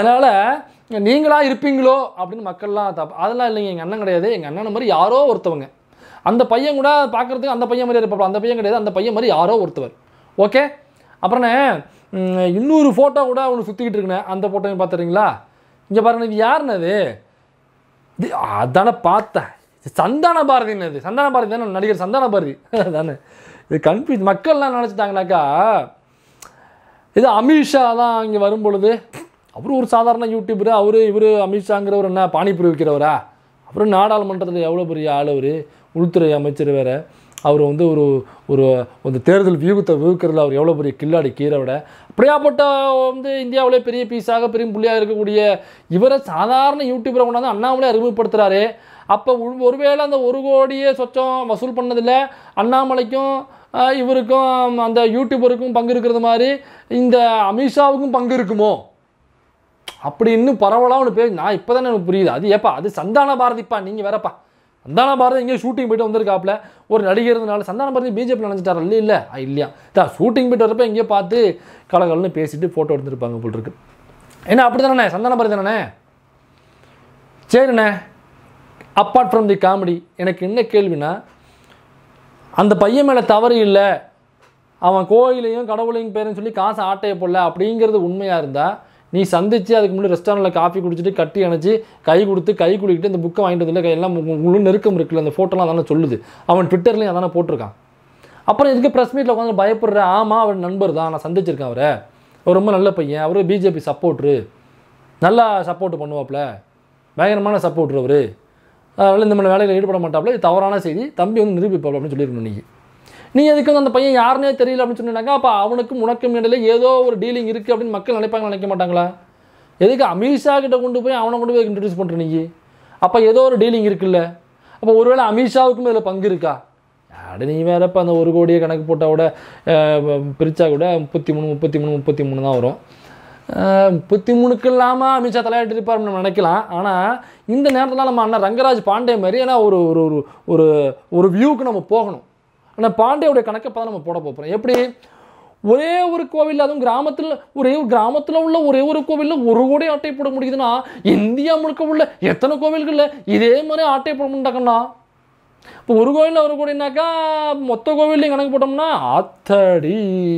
Speaker 1: அதனால் நீங்களா இருப்பீங்களோ அப்படின்னு மக்கள்லாம் தப்பு அதெல்லாம் இல்லைங்க எங்கள் அண்ணன் கிடையாது எங்கள் அண்ணன் மாதிரி யாரோ ஒருத்தவங்க அந்த பையன் கூட பார்க்குறதுக்கு அந்த பையன் மாதிரி இருப்பாப்ல அந்த பையன் கிடையாது அந்த பையன் மாதிரி யாரோ ஒருத்தவர் ஓகே அப்புறண்ணே ம், இன்னொரு ஃபோட்டோ கூட ஒன்று சுற்றிக்கிட்டு இருக்குண்ணே அந்த ஃபோட்டோவையும் பார்த்துறீங்களா இங்கே பாருங்க இது யாருண்ணே இது இது அதானே பார்த்தேன் இது சந்தான பாரதின்னு இது சந்தான பாரதி தானே நடிகர் சந்தான பாரதி தானே இது கன்ஃபியூஸ் மக்கள்லாம் நினச்சிட்டாங்கனாக்கா இது அமித்ஷா தான் இங்கே வரும் பொழுது அவர் ஒரு சாதாரண யூடியூபர் அவர் இவர் அமித்ஷாங்கிறவர் என்ன பானிபூரி விற்கிறவரா அப்புறம் நாடாளுமன்றத்தில் எவ்வளோ பெரிய ஆள் அவர் உள்துறை அமைச்சர் வேறு அவர் வந்து ஒரு ஒரு ஒரு தேர்தல் வியூகத்தை வியூக்கிறதுல அவர் எவ்வளோ பெரிய கில்லாடி கீரை விட அப்படியாப்பட்ட வந்து இந்தியாவிலே பெரிய பீஸாக பெரிய புள்ளியாக இருக்கக்கூடிய இவரை சாதாரண யூடியூபரை கொண்டாந்து அண்ணாமலை அறிமுகப்படுத்துகிறாரு அப்போ ஒருவேளை அந்த ஒரு கோடியே சொச்சம் வசூல் பண்ணதில் அண்ணாமலைக்கும் ஆஹ், இவருக்கும் அந்த யூடியூபருக்கும் பங்கு இருக்கிறது மாதிரி இந்த அமித்ஷாவுக்கும் பங்கு இருக்குமோ அப்படி இன்னும் பரவலாக ஒன்று பேர் நான் இப்போ தானே எனக்கு புரியுது அது ஏப்பா அது சந்தான பாரதிப்பா நீங்கள் வேறப்பா சந்தான பாரதி எங்கேயோ ஷூட்டிங் போயிட்டு வந்திருக்காப்புல ஒரு நடிகர் இருந்தனால சந்தான பாரதி பிஜேபி நினைச்சிட்டாரு இல்லை இல்லை ஆ, இல்லையா தான் ஷூட்டிங் போயிட்டு வரப்ப எங்கேயோ பார்த்து கலகலன்னு பேசிட்டு ஃபோட்டோ எடுத்துருப்பாங்க போல் இருக்கு ஏன்னா அப்படி தானே சந்தான பாரதி தானே சரிண்ணே அப்பார்ட் ஃப்ரம் தி காமெடி எனக்கு என்ன கேள்வினா அந்த பையன் மேலே தவறு இல்லை அவன் கோயிலையும் கடவுளையும் பேருன்னு சொல்லி காசை ஆட்டைய போடல அப்படிங்கிறது உண்மையாக இருந்தால் நீ சந்திச்சு அதுக்கு முன்னாடி ரெஸ்டாரண்ட்டில் காஃபி குடிச்சிட்டு கட்டி அணைச்சி கை கொடுத்து கை குலுக்கிட்டு இந்த புக்கை வாங்கிட்டு வந்து எல்லாம் உங்களுக்கு நெருக்கம் இருக்குல்ல அந்த ஃபோட்டோலாம் தானே சொல்லுது அவன் ட்விட்டர்லேயும் அதானே போட்டிருக்கான் அப்புறம் இதுக்கு ப்ரெஸ் மீட்டில் உட்காந்து பயப்படுற ஆமாம் அவர் நண்பர் தான் நான் சந்திச்சிருக்கேன் அவரை அவர் ரொம்ப நல்ல பையன் அவர் பிஜேபி சப்போர்ட்ரு நல்லா சப்போர்ட் பண்ணுவாப்புல பயங்கரமான சப்போர்ட்ரு அவர் அதனால் இந்த மாதிரி வேலையில் ஈடுபட மாட்டாப்புல இது தவறான செய்தி தம்பி வந்து நிரூபிப்பாப்புல அப்படின்னு சொல்லியிருக்கணும் நீ நீ எதுக்கு வந்து அந்த பையன் யாருனே தெரியல அப்படின்னு சொன்னாங்க அப்போ அவனுக்கும் உனக்கும் இடையில ஏதோ ஒரு டீலிங் இருக்குது அப்படின்னு மக்கள் நினைப்பாங்க நினைக்க மாட்டாங்களா எதுக்கு அமித்ஷா கிட்ட கொண்டு போய் அவனை கொண்டு போய் இன்ட்ரடியூஸ் பண்ணுற நீ அப்போ ஏதோ ஒரு டீலிங் இருக்குல்ல அப்போ ஒருவேளை அமித்ஷாவுக்கும் இதில் பங்கு இருக்கா அட நீ வேறப்ப அந்த ஒரு கோடியை கணக்கு போட்டால் கூட அஹ், பிரிச்சா கூட முப்பத்தி மூணு முப்பத்தி மூணு முப்பத்தி மூணு தான் வரும் அஹ், முப்பத்தி மூணுக்கு இல்லாமல் அமித்ஷா தலையாட்டி இருப்பார் நம்ம நினைக்கலாம் ஆனால் இந்த நேரத்தில் நம்ம அண்ணன் ரங்கராஜ் பாண்டே மாதிரி ஏன்னா ஒரு ஒரு ஒரு ஒரு ஒரு வியூக்கு நம்ம போகணும் ஆனால் பாண்டேவுடைய கணக்கை பார்த்து நம்ம போட போகிறோம் எப்படி ஒரே ஒரு கோவில் அதுவும் கிராமத்தில் ஒரே ஒரு கிராமத்தில் உள்ள ஒரே ஒரு கோவிலில் ஒரு கோடி ஆட்டை போட முடியுதுன்னா இந்தியா முழுக்க உள்ள எத்தனை கோவில்களில் இதே மாதிரி ஆட்டை போட முடியாக்கண்ணா இப்போ ஒரு கோவிலில் ஒரு கோடினாக்கா மொத்த கோவில்லையும் கணக்கு போட்டோம்னா அத்தடி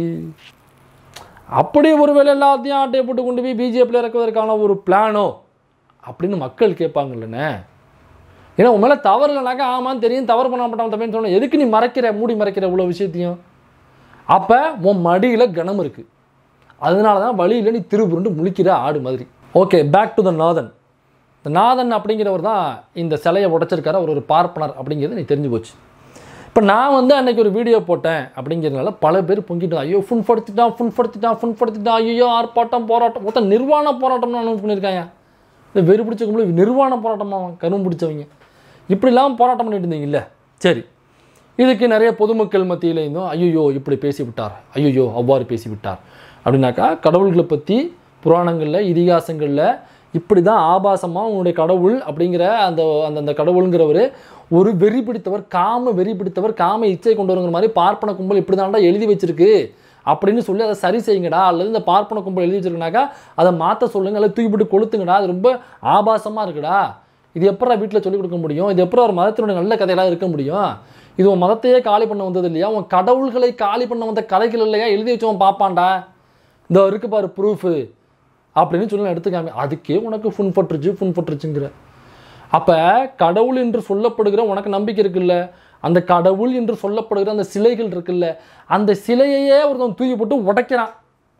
Speaker 1: அப்படி ஒருவேளை எல்லாத்தையும் ஆட்டையை போட்டு கொண்டு போய் பிஜேபியில் இறக்குவதற்கான ஒரு பிளானோ அப்படின்னு மக்கள் கேட்பாங்கல்லண்ணே ஏன்னா உன் மேலே தவறு இல்லைனாக்கா ஆமான்னு தெரியும் தவறு பண்ண மாட்டான் தம்பின்னு சொன்ன எதுக்கு நீ மறைக்கிற மூடி மறைக்கிற இவ்வளோ விஷயத்தையும் அப்போ உன் மடியில் கனம் இருக்குது அதனால தான் வழியில் நீ திருபுருண்டு முழிக்கிற ஆடு மாதிரி okay back to the Nathan இந்த நாதன் அப்படிங்கிறவர் தான் இந்த சிலையை உடைச்சிருக்காரு அவர் ஒரு பார்ப்பனர் அப்படிங்கிறது நீ தெரிஞ்சு போச்சு இப்போ நான் வந்து அன்னைக்கு ஒரு வீடியோ போட்டேன் அப்படிங்கிறதுனால பல பேர் பொங்கிட்டு ஐயோ ஃபுன் படுத்திட்டான் ஃபுன் படுத்திட்டான் ஃபுன் படுத்திட்டான் ஐயோ ஆர்ப்பாட்டம் போராட்டம் மொத்தம் நிர்வாண போராட்டம்னு அனௌன்ஸ் பண்ணியிருக்காங்க இந்த வெறி பிடிச்ச கும்பல நிர்வாண போராட்டமாக கரும்பு பிடிச்சவங்க இப்படிலாம் போராட்டம் பண்ணிட்டு இருந்தீங்கல்ல சரி இதுக்கு நிறைய பொதுமக்கள் மத்தியில் இருந்தும் ஐயோ இப்படி பேசிவிட்டார் ஐயோ அவ்வாறு பேசிவிட்டார் அப்படின்னாக்கா கடவுள்களை பற்றி புராணங்களில் இதிகாசங்களில் இப்படி தான் ஆபாசமாக உன்னுடைய கடவுள் அப்படிங்கிற அந்த அந்த அந்த கடவுளுங்கிறவர் ஒரு வெறி பிடித்தவர் காம வெறி பிடித்தவர் காம இச்சை கொண்டு வருங்கிற மாதிரி பார்ப்பன கும்பல் இப்படி தான்டா எழுதி வச்சிருக்கு அப்படின்னு சொல்லி அதை சரி செய்யுங்கடா அல்லது இந்த பார்ப்பன கும்பல் எழுதி வச்சிருக்குனாக்கா அதை மாற்ற சொல்லுங்க அல்லது தூக்கி போட்டு கொளுத்துங்கடா அது ரொம்ப ஆபாசமாக இருக்குடா இது எப்படா வீட்டில் சொல்லிக் கொடுக்க முடியும் இது எப்பறம் ஒரு மதத்தினுடைய நல்ல கதையெல்லாம் இருக்க முடியும் இது உன் மதத்தையே காலி பண்ண வந்தது இல்லையா உன் கடவுள்களை காலி பண்ண வந்த கதைகள் இல்லையா எழுதி வச்சவன் பார்ப்பான்டா இந்த இருக்கு பாரு ப்ரூஃபு அப்படின்னு சொல்லி எடுத்துக்காம அதுக்கே உனக்கு ஃபுன் பட்டுருச்சு ஃபுன் பட்டுருச்சுங்கிற அப்போ கடவுள் என்று சொல்லப்படுகிற உனக்கு நம்பிக்கை இருக்குல்ல அந்த கடவுள் என்று சொல்லப்படுகிற அந்த சிலைகள் இருக்குல்ல அந்த சிலையையே ஒருத்தன் தூக்கி போட்டு உடைக்கிறான்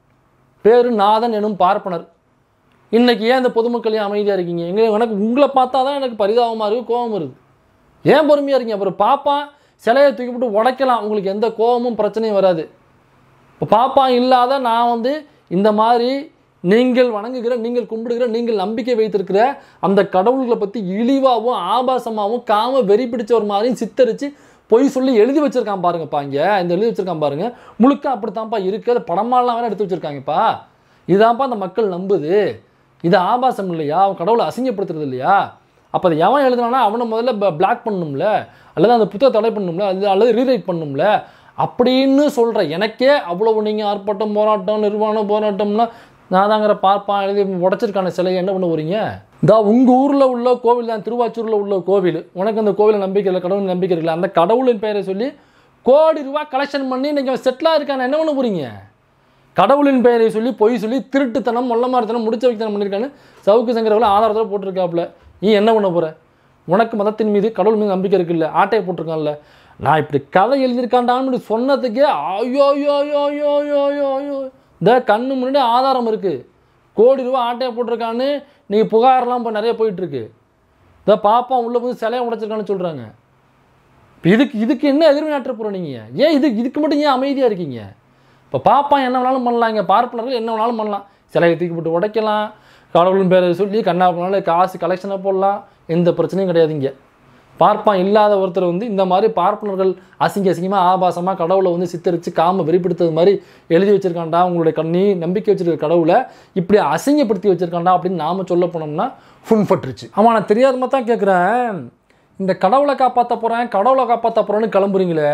Speaker 1: பேரு நாதன் எனும் பார்ப்பனர் இன்னைக்கு ஏன் இந்த பொதுமக்கள் ஏன் அமைதியாக இருக்கீங்க எங்க எனக்கு உங்களை பார்த்தா தான் எனக்கு பரிதாபமாக இருக்குது கோபம் வருது ஏன் பொறுமையாக இருக்கீங்க அப்புறம் பாப்பான் சிலையை தூக்கி போட்டு உடைக்கலாம் உங்களுக்கு எந்த கோபமும் பிரச்சனையும் வராது இப்போ பாப்பான் இல்லாத நான் வந்து இந்த மாதிரி நீங்கள் வணங்குகிற நீங்கள் கும்பிடுகிற நீங்கள் நம்பிக்கை வைத்திருக்கிற அந்த கடவுள்களை பற்றி இழிவாகவும் ஆபாசமாகவும் காம வெறி பிடிச்ச ஒரு மாதிரியும் சித்தரித்து பொய் சொல்லி எழுதி வச்சிருக்கான் பாருங்கப்பா இங்கே இந்த எழுதி வச்சிருக்கான் பாருங்க முழுக்க அப்படித்தான்ப்பா இருக்கு அது படமாலாம் வேற எடுத்து வச்சிருக்காங்கப்பா இதான்ப்பா அந்த மக்கள் நம்புது இது ஆபாசம் இல்லையா அவன் கடவுளை அசிங்கப்படுத்துறது இல்லையா அப்போ அதை எவன் எழுதுனானா அவனை முதல்ல பிளாக் பண்ணணும்ல அல்லது அந்த புத்தகத்தை தடை பண்ணணும்ல அல்லது அல்லது ரீரைட் பண்ணணும்ல அப்படின்னு சொல்கிற எனக்கே அவ்வளவு நீங்கள் ஆர்ப்பாட்டம் போராட்டம் நிர்வாணம் போராட்டம்னா நான் தாங்கிற பார்ப்பான் எழுதி உடச்சிருக்கான சிலையை என்ன பண்ண போறீங்க இந்த உங்கள் ஊரில் உள்ள கோவில் தான் திருவாச்சூரில் உள்ள கோவில் உனக்கு அந்த கோவிலில் நம்பிக்கை இல்லை கடவுள் நம்பிக்கை இருக்குல்ல அந்த கடவுளின் பெயரை சொல்லி கோடி ரூபா கலெக்ஷன் பண்ணி நீங்கள் செட்டிலாக இருக்கான என்ன பண்ண போறீங்க கடவுளின் பெயரை சொல்லி பொய் சொல்லி திருட்டுத்தனம் மொல்லமாரித்தனம் முடிச்ச வைத்தனம் பண்ணியிருக்கான்னு சவுக்கு சங்கரவில் ஆதாரத்தில் போட்டிருக்காப்புல நீ என்ன பண்ண போற உனக்கு மதத்தின் மீது கடவுள் மீது நம்பிக்கை இருக்குல்ல ஆட்டையை போட்டிருக்கான்ல நான் இப்படி கதை எழுதியிருக்காண்டான்னு சொன்னதுக்கே ஐயோ ஐயோ ஐயோ ஐயோ ஐயோ ஐயோ ஐயோ இந்த கண்ணு முன்னாடி ஆதாரம் இருக்குது கோடி ரூபா ஆட்டையை போட்டிருக்கான்னு நீங்கள் புகாரெல்லாம் இப்போ நிறைய போயிட்டுருக்கு இந்த பாப்பா உள்ளே போய் சிலையை உடைச்சிருக்கான்னு சொல்கிறாங்க இப்போ இதுக்கு இதுக்கு என்ன எதிர்வினையாற்ற போகிறோம் நீங்கள் ஏன் இது இதுக்கு மட்டும் ஏன் அமைதியாக இருக்கீங்க இப்போ பாப்பான் என்ன வேணாலும் பண்ணலாம் இங்கே பார்ப்பனர்கள் என்ன வேணாலும் பண்ணலாம் சிலையை தூக்கி போட்டு உடைக்கலாம் கடவுளின் பேரை சொல்லி கண்ணா பண்ணாலும் காசு கலெக்ஷனை போடலாம் எந்த பிரச்சனையும் கிடையாது இங்கே பார்ப்பான் இல்லாத ஒருத்தர் வந்து இந்த மாதிரி பார்ப்பனர்கள் அசிங்க அசிங்கமாக ஆபாசமாக கடவுளை வந்து சித்தரித்து காம வெறிப்படுத்தது மாதிரி எழுதி வச்சிருக்காண்டா உங்களுடைய கண்ணி நம்பிக்கை வச்சிருக்க கடவுளை இப்படி அசிங்கப்படுத்தி வச்சிருக்காண்டா அப்படின்னு நாம சொல்ல போனோம்னா ஃபுன் பட்டுருச்சு ஆமாம் நான் தெரியாதமா தான் கேட்குறேன் இந்த கடவுளை காப்பாற்ற போகிறேன் கடவுளை காப்பாற்ற போகிறேன்னு கிளம்புறீங்களே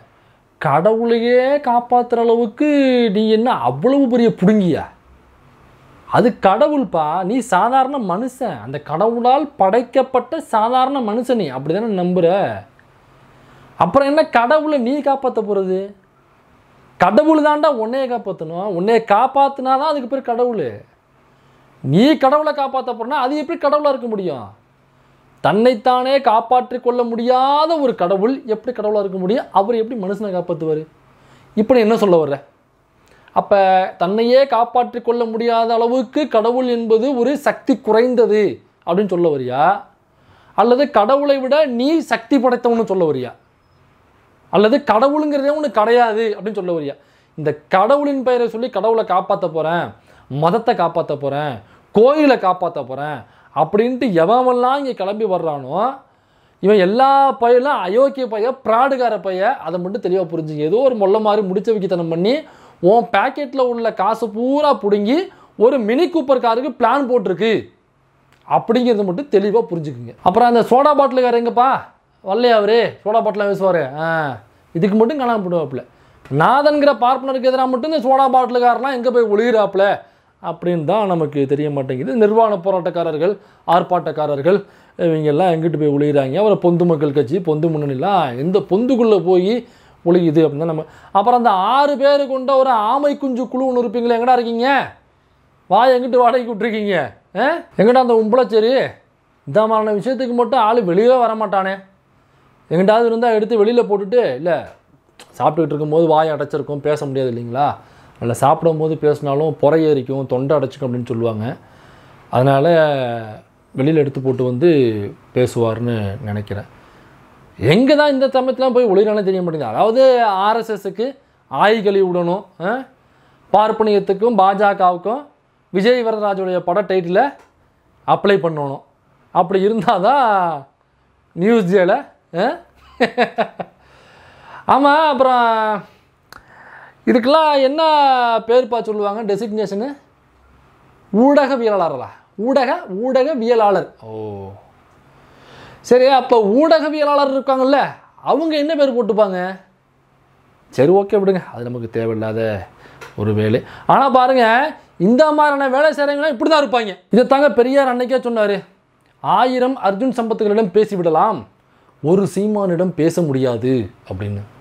Speaker 1: கடவுளையே காப்பாற்றுற அளவுக்கு நீ என்ன அவ்வளவு பெரிய புடுங்கியா அது கடவுள்ப்பா நீ சாதாரண மனுஷன் அந்த கடவுளால் படைக்கப்பட்ட சாதாரண மனுஷன் நீ அப்படி தானே நம்புற அப்புறம் என்ன கடவுளை நீ காப்பாற்ற போகிறது கடவுள் தாண்டா உன்னைய காப்பாற்றணும் உன்னைய காப்பாற்றினா தான் அதுக்கு பேர் கடவுள் நீ கடவுளை காப்பாற்ற போறனா அது எப்படி கடவுளாக இருக்க முடியும் தன்னைத்தானே காப்பாற்றிக் கொள்ள முடியாத ஒரு கடவுள் எப்படி கடவுளாக இருக்க முடியும் அவர் எப்படி மனுஷனை காப்பாற்றுவார் இப்படி என்ன சொல்ல வர்ற அப்போ தன்னையே காப்பாற்றிக் கொள்ள முடியாத அளவுக்கு கடவுள் என்பது ஒரு சக்தி குறைந்தது அப்படின்னு சொல்ல வரியா அல்லது கடவுளை விட நீ சக்தி படைத்தவனு சொல்ல வரியா அல்லது கடவுளுங்கிறதே ஒன்று கிடையாது அப்படின்னு சொல்ல வரியா இந்த கடவுளின் பெயரை சொல்லி கடவுளை காப்பாற்ற போகிறேன் மதத்தை காப்பாற்ற போகிறேன் கோயிலை காப்பாற்ற போகிறேன் அப்படின்ட்டு எவன்லாம் இங்கே கிளம்பி வர்றானோ இவன் எல்லா பையலும் அயோக்கிய பைய பிராடுகார பைய அதை மட்டும் தெளிவாக புரிஞ்சுங்க ஏதோ ஒரு மொல்ல மாதிரி முடிச்ச வைக்கத்தனம் பண்ணி உன் பேக்கெட்டில் உள்ள காசு பூரா பிடுங்கி ஒரு மினி கூப்பர் காருக்கு பிளான் போட்டிருக்கு அப்படிங்கிறது மட்டும் தெளிவாக புரிஞ்சுக்குங்க அப்புறம் அந்த சோடா பாட்டிலுக்கார எங்கப்பா வரலையா அவரு சோடா பாட்டிலாம் வீசுவார் ஆ இதுக்கு மட்டும் காணாம போடுவாப்புல நாதன்கிற பார்ப்பனருக்கு எதிராக மட்டும் இந்த சோடா பாட்டிலுக்காரெலாம் எங்கே போய் ஒளிகிறாப்புல அப்படின்னு தான் நமக்கு தெரிய மாட்டேங்குது நிர்வாண போராட்டக்காரர்கள் ஆர்ப்பாட்டக்காரர்கள் இவங்கெல்லாம் எங்கிட்டு போய் ஒளிகிறாங்க அப்புறம் பொந்து மக்கள் கட்சி பொந்து முன்னணிலாம் எந்த பொந்துக்குள்ளே போய் ஒளியுது அப்படின்னு தான் நம்ம அப்புறம் அந்த ஆறு பேர் கொண்ட ஒரு ஆமை குஞ்சு குழு ஒன்று இருப்பீங்களே எங்கடா இருக்கீங்க வா எங்கிட்டு வாடகைக்கு விட்ருக்கீங்க ஆ எங்கிட்ட அந்த உம்பளச்சேரி இந்த மாதிரியான விஷயத்துக்கு மட்டும் ஆள் வெளியே வர மாட்டானே எங்கிட்டாவது இருந்தால் எடுத்து வெளியில் போட்டுட்டு இல்லை சாப்பிட்டுக்கிட்டு இருக்கும்போது வாய் அடைச்சிருக்கும் பேச முடியாது இல்லைங்களா அதில் சாப்பிடும்போது பேசினாலும் புறையேறிக்கும் தொண்டை அடைச்சிக்கும் அப்படின்னு சொல்லுவாங்க அதனால் வெளியில் எடுத்து போட்டு வந்து பேசுவார்னு நினைக்கிறேன் எங்கே தான் இந்த சமயத்துலாம் போய் ஒளிரானே தெரிய மாட்டேங்குது அதாவது ஆர்எஸ்எஸ்க்கு ஆய் கழுவி விடணும் ஆ? பார்ப்பனியத்துக்கும் பாஜகவுக்கும் விஜய் வரதராஜுடைய பட டைட்டிலை அப்ளை பண்ணணும் அப்படி இருந்தால் தான் நியூஸ் டேல ஆமாம் அப்புறம் இதுக்கெல்லாம் என்ன பேர்ப்பா சொல்லுவாங்க டெசிக்னேஷனு ஊடகவியலாளர்களா ஊடக ஊடகவியலாளர் ஓ சரி அப்போ ஊடகவியலாளர் இருக்காங்கல்ல அவங்க என்ன பேர் போட்டுப்பாங்க சரி ஓகே விடுங்க அது நமக்கு தேவையில்லாத ஒரு வேலை ஆனால் பாருங்க இந்த மாதிரியான வேலை செய்கிறவங்களாம் இப்படி தான் இருப்பாங்க இதை தாங்க பெரியார் அன்னைக்கே சொன்னார் ஆயிரம் அர்ஜுன் சம்பத்துகளிடம் பேசிவிடலாம் ஒரு சீமானிடம் பேச முடியாது அப்படின்னு